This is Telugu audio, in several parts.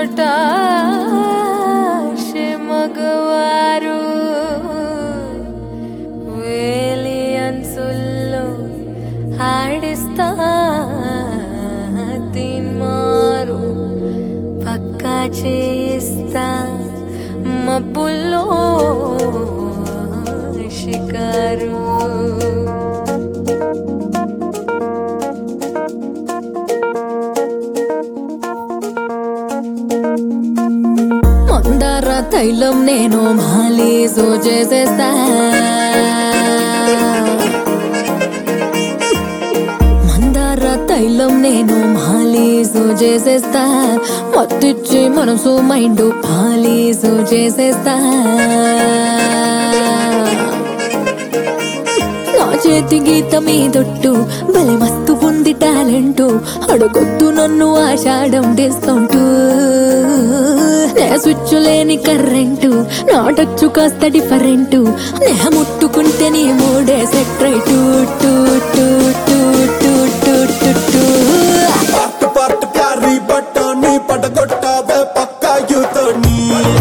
చోట మగవారు వేలి అన్సుల్లో ఆడిస్తా తిన్మారు పక్కా చేయిస్తా మబ్బుల్లో షికారు మందార తైలం నేను మాలీజు చేసేస్తా మందార తైలం నేను మాలీజు చేసేస్తా మత్తిచ్చి మనసు మైండ్ పాలీజు చేసేస్తా నా చేతి గీత మీదొట్టు భలే మస్తు ఉంది టాలెంట్ అడగొద్దు నన్ను ఆషాఢం డిస్కౌంట్ నే స్విచ్ లేని కర్రెంటు నా టచ్చు కాస్త డిఫరెంట్ నే ముట్టుకుంటే నీ మూడే set right too too too too too too too part part ప్యారీ బట్టాన్ని పడగొట్టావే పక్కా యూతోని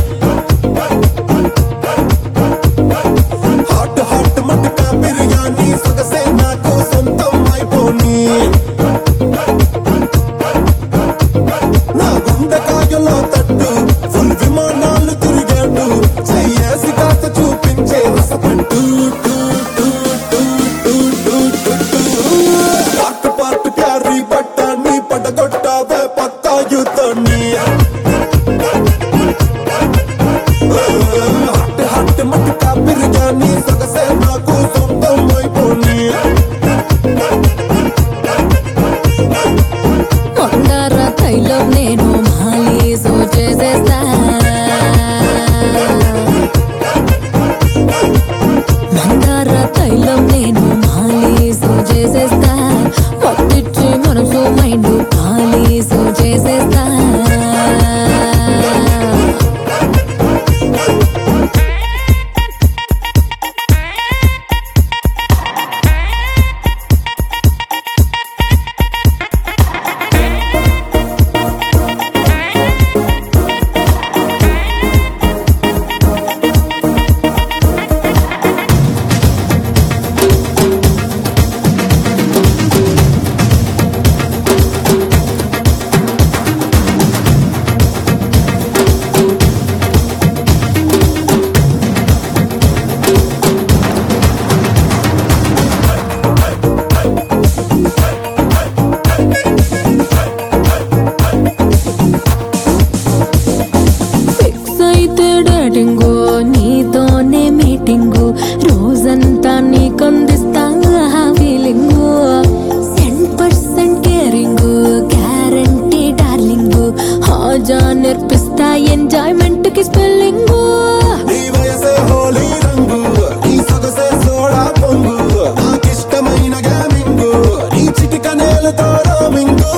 హాట్ హాట్ మటకా బిర్యానీ సొగసే నాకు సొంతం అయిపోని నా గుండెకాయలో తట్టు ఫుల్ విమానాలు తిరిగాడు చెయ్యేసి కాస్త చూపించే రసపంటు too too too too too too too part part ప్యారీ బట్టాన్ని పడగొట్టావే పక్కా యూతోని హట్ హట్ మటకా బిర్యానీ సొగసే నాకు సొంతం అయిపోని మందార తైలం నేను మాలీజు చేసేస్తా మందార తైలం నేను మాలీజు చేసేస్తా మత్తిచ్చి మనసు మైండ్ పాలీజు చేసేస్తా ఫిక్స్ అయితే డేటింగు నీతోనే మీటింగు రోజంతా నీకు అందిస్తా feeling cent percent caring guarantee darling హాజా నేర్పిస్తా ఎంజాయ్మెంట్ కి స్పెల్లింగు నీ వయసే హోలీ రంగు నీ సొగసే సోడా పొంగు నాకిష్టమైన గేమింగు నీ చిటిక నేలతో రోమింగు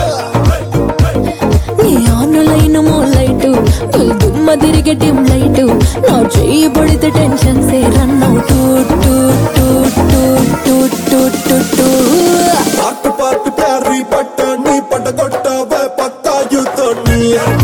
నీ ఆనులైన మూలైటు నీ దుమ్మ తిరిగే డిమ్ లైటు నా చెయ్యి పడితే టెన్షన్ సే run out too too too too too too too part part ప్యారీ పట్టాన్ని పడగొట్టావే పక్కా యూతోని